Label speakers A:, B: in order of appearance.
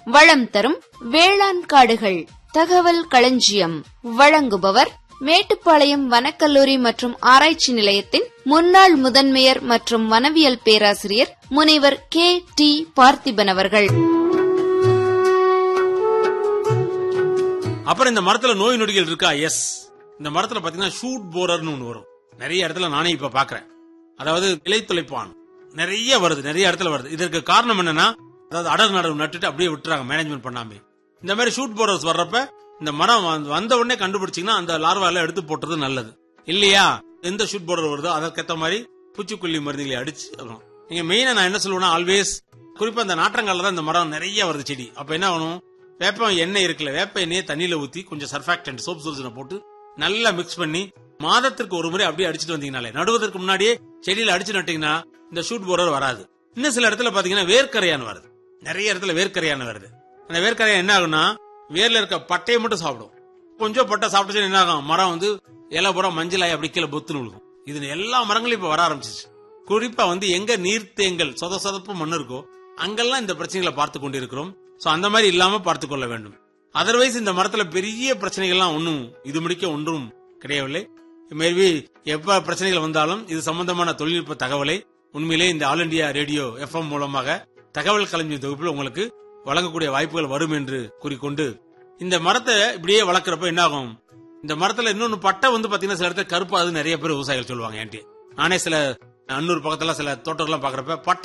A: வளம் தரும் வேளாண் காடுகள் தகவல் களஞ்சியம் வழங்குபவர் மேட்டுப்பாளையம் வனக்கல்லூரி மற்றும் ஆராய்ச்சி நிலையத்தின் முன்னாள் முதன்மையர் மற்றும் வனவியல் பேராசிரியர் முனைவர் கே டி பார்த்திபன் அவர்கள்
B: அப்புறம் இந்த மரத்துல நோய் நொடிகள் இருக்கா எஸ் இந்த மரத்துல பாத்தீங்கன்னா ஷூட் போரர்னு ஒண்ணு வரும் நிறைய இடத்துல நானே இப்ப பாக்குறேன் அதாவது இலை துளைப்பான் நிறைய வருது நிறைய இடத்துல வருது இதற்கு காரணம் என்னன்னா அதாவது அடர் நடவு நட்டுட்டு அப்படியே விட்டுறாங்க மேனேஜ்மெண்ட் பண்ணாம இந்த மாதிரி ஷூட் போரர்ஸ் வர்றப்ப இந்த மரம் வந்து- வந்த உடனே கண்டுபிடிச்சீங்கன்னா அந்த லார்வா எல்லாம் எடுத்து போட்டுறது நல்லது இல்லையா எந்த ஷூட் போரர் வருதோ அதற்கேத்த மாதிரி பூச்சிக்கொல்லி மருந்துகளை அடிச்சு வரும். நீங்க மெயினா நான் என்ன சொல்லுவேன்னா ஆல்வேஸ் குறிப்பா இந்த நாற்றங்கால தான் இந்த மரம் நிறைய வருது செடி அப்ப என்ன ஆகணும் வேப்ப எண்ணெய் இருக்குல்ல வேப்ப எண்ணெயை தண்ணியில ஊத்தி கொஞ்சம் சர்ஃபாக்டன்ட் சோப் சொல்யூஷனை போட்டு நல்லா மிக்ஸ் பண்ணி மாதத்திற்கு ஒரு முறை அப்படியே அடிச்சிட்டு வந்தீங்கனாலே நடுவதற்கு முன்னாடியே செடியில அடிச்சு நட்டீங்கன்னா இந்த ஷூட் போரர் வராது இன்னும் சில இடத்துல பாத்தீங்கன்னா வேர்க்கரையான் வருது நிறைய இடத்துல வேர்க்கரையான் வருது அந்த வேர்க்கரையான் என்ன ஆகும்னா வேர்ல இருக்க பட்டையை மட்டும் சாப்பிடும் கொஞ்சம் பட்டை சாப்பிட்டுச்சு என்ன ஆகும் மரம் வந்து இலை பூரா மஞ்சளாய் அப்படி கீழே பொத்துன்னு விழுகும் இது எல்லா மரங்களும் இப்ப வர ஆரம்பிச்சிச்சு குறிப்பா வந்து எங்க நீர்த்தேங்கல் சொத சொதப்பு மண் இருக்கோ அங்கெல்லாம் இந்த பிரச்சனைகளை பார்த்து கொண்டிருக்கிறோம் சோ அந்த மாதிரி இல்லாம பார்த்து கொள்ள வேண்டும் அதர்வைஸ் இந்த மரத்துல பெரிய பிரச்சனைகள்லாம் ஒன்றும் இது முடிக்க ஒன்றும் கிடையவில்லை மேபி எப்ப பிரச்சனைகள் வந்தாலும் இது சம்பந்தமான தொழில்நுட்ப தகவலை உண்மையிலே இந்த ஆல் இண்டியா ரேடியோ எஃப்எம் மூலமாக தகவல் களஞ்சிய தொகுப்பில் உங்களுக்கு வழங்கக்கூடிய வாய்ப்புகள் வரும் என்று கூறிக்கொண்டு இந்த மரத்தை இப்படியே வளர்க்கறப்ப என்ன ஆகும் இந்த மரத்துல இன்னொன்னு பட்டை வந்து பாத்தீங்கன்னா சில இடத்துல கருப்பாது நிறைய பேர் விவசாயிகள் சொல்லுவாங்க ஏன்டி நானே சில அன்னூர் பக்கத்துல சில தோட்டங்கள்லாம் பாக்குறப்ப பட்டை